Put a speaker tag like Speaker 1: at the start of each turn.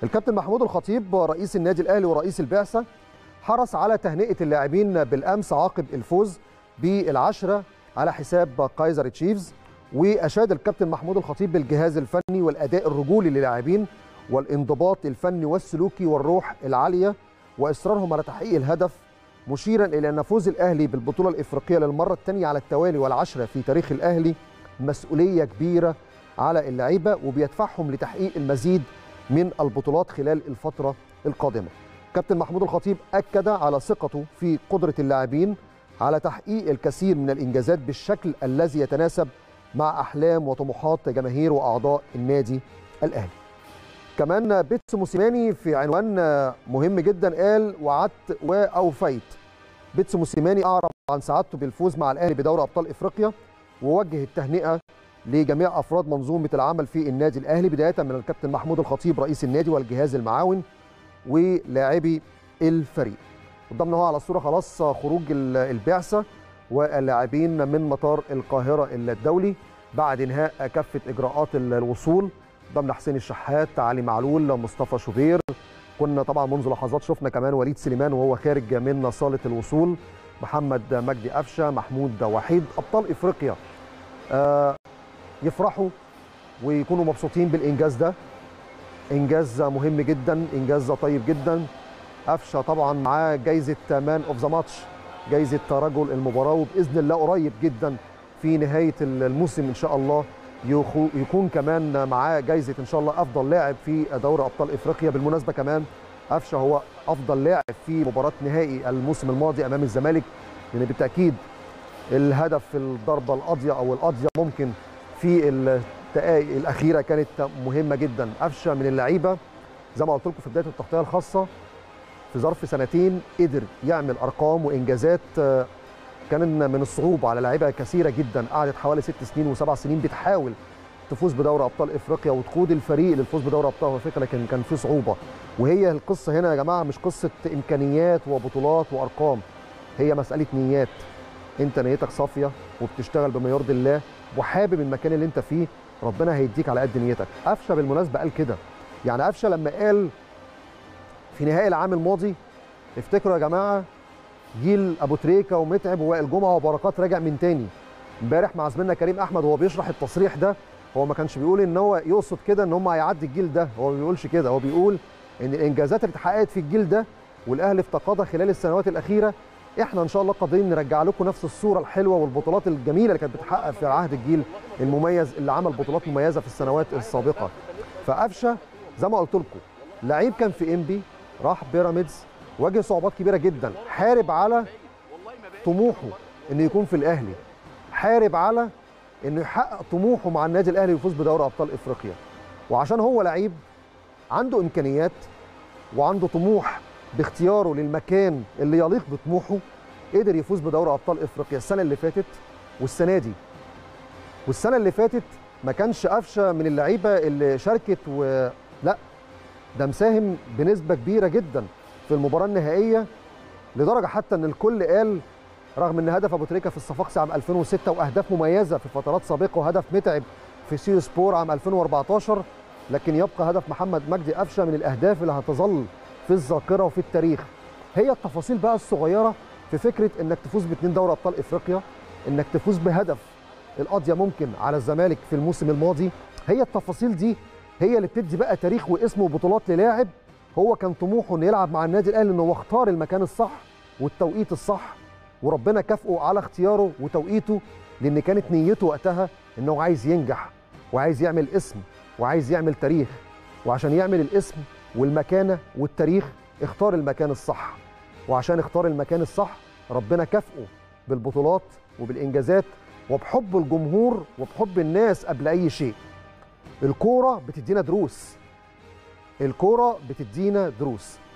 Speaker 1: الكابتن محمود الخطيب رئيس النادي الاهلي ورئيس البعثه حرص على تهنئه اللاعبين بالامس عقب الفوز بالعشره على حساب كايزر تشيفز واشاد الكابتن محمود الخطيب بالجهاز الفني والاداء الرجولي للاعبين والانضباط الفني والسلوكي والروح العاليه واصرارهم على تحقيق الهدف مشيرا الى ان فوز الاهلي بالبطوله الافريقيه للمره الثانيه على التوالي والعشره في تاريخ الاهلي مسؤوليه كبيره على اللعيبه وبيدفعهم لتحقيق المزيد من البطولات خلال الفتره القادمه. كابتن محمود الخطيب اكد على ثقته في قدره اللاعبين على تحقيق الكثير من الانجازات بالشكل الذي يتناسب مع احلام وطموحات جماهير واعضاء النادي الاهلي. كمان بيتسو موسيماني في عنوان مهم جدا قال وعدت واوفيت. بيتسو موسيماني اعرب عن سعادته بالفوز مع الاهلي بدوري ابطال افريقيا ووجه التهنئه لجميع افراد منظومه العمل في النادي الاهلي بدايه من الكابتن محمود الخطيب رئيس النادي والجهاز المعاون ولاعبي الفريق. قدامنا هو على الصوره خلاص خروج البعثه واللاعبين من مطار القاهره الدولي بعد انهاء كافه اجراءات الوصول قدامنا حسين الشحات علي معلول مصطفى شوبير كنا طبعا منذ لحظات شفنا كمان وليد سليمان وهو خارج من صاله الوصول محمد مجدي قفشه محمود وحيد ابطال افريقيا آه يفرحوا ويكونوا مبسوطين بالانجاز ده انجاز مهم جدا انجاز طيب جدا قفشه طبعا معاه جايزه مان اوف ذا ماتش جايزه رجل المباراه وباذن الله قريب جدا في نهايه الموسم ان شاء الله يكون كمان معاه جايزه ان شاء الله افضل لاعب في دوري ابطال افريقيا بالمناسبه كمان قفشه هو افضل لاعب في مباراه نهائي الموسم الماضي امام الزمالك لان بالتاكيد الهدف في الضربه القاضيه او القاضيه ممكن في الدقائق الاخيره كانت مهمه جدا قفشه من اللعيبه زي ما قلت لكم في بدايه التغطيه الخاصه في ظرف سنتين قدر يعمل ارقام وانجازات كان من الصعوبه على لعيبه كثيره جدا قعدت حوالي ست سنين وسبع سنين بتحاول تفوز بدوري ابطال افريقيا وتقود الفريق للفوز بدوري ابطال افريقيا لكن كان في صعوبه وهي القصه هنا يا جماعه مش قصه امكانيات وبطولات وارقام هي مساله نيات انت نيتك صافيه وبتشتغل بما يرضي الله وحابب المكان اللي انت فيه ربنا هيديك على قد نيتك قفشه بالمناسبه قال كده يعني قفشه لما قال في نهائي العام الماضي افتكروا يا جماعه جيل ابو تريكه ومتعب ووائل جمعه وبركات راجع من تاني امبارح مع زميلنا كريم احمد وهو بيشرح التصريح ده هو ما كانش بيقول ان هو يقصد كده ان هم هيعدي الجيل ده هو ما بيقولش كده هو بيقول ان الانجازات اللي اتحققت في الجيل ده والاهلي افتقدها خلال السنوات الاخيره احنا ان شاء الله قادرين نرجع لكم نفس الصوره الحلوه والبطولات الجميله اللي كانت بتحقق في عهد الجيل المميز اللي عمل بطولات مميزه في السنوات السابقه فقفشه زي ما قلت لكم لعيب كان في انبي راح بيراميدز واجه صعوبات كبيره جدا حارب على طموحه انه يكون في الاهلي حارب على انه يحقق طموحه مع النادي الاهلي ويفوز بدوري ابطال افريقيا وعشان هو لعيب عنده امكانيات وعنده طموح باختياره للمكان اللي يليق بطموحه قدر يفوز بدوري ابطال افريقيا السنه اللي فاتت والسنه دي والسنه اللي فاتت ما كانش قفشه من اللعيبه اللي شاركت و لا ده مساهم بنسبه كبيره جدا في المباراه النهائيه لدرجه حتى ان الكل قال رغم ان هدف ابو تريكه في الصفاقسي عام 2006 واهداف مميزه في فترات سابقه وهدف متعب في سيو سبور عام 2014 لكن يبقى هدف محمد مجدي قفشه من الاهداف اللي هتظل في الذاكره وفي التاريخ هي التفاصيل بقى الصغيره في فكره انك تفوز باثنين دوري ابطال افريقيا انك تفوز بهدف القضيه ممكن على الزمالك في الموسم الماضي هي التفاصيل دي هي اللي بتدي بقى تاريخ واسم وبطولات للاعب هو كان طموحه انه يلعب مع النادي الاهلي انه هو اختار المكان الصح والتوقيت الصح وربنا كافئه على اختياره وتوقيته لان كانت نيته وقتها انه عايز ينجح وعايز يعمل اسم وعايز يعمل تاريخ وعشان يعمل الاسم والمكانه والتاريخ اختار المكان الصح وعشان اختار المكان الصح ربنا كافئه بالبطولات وبالانجازات وبحب الجمهور وبحب الناس قبل اي شيء الكوره بتدينا دروس الكوره بتدينا دروس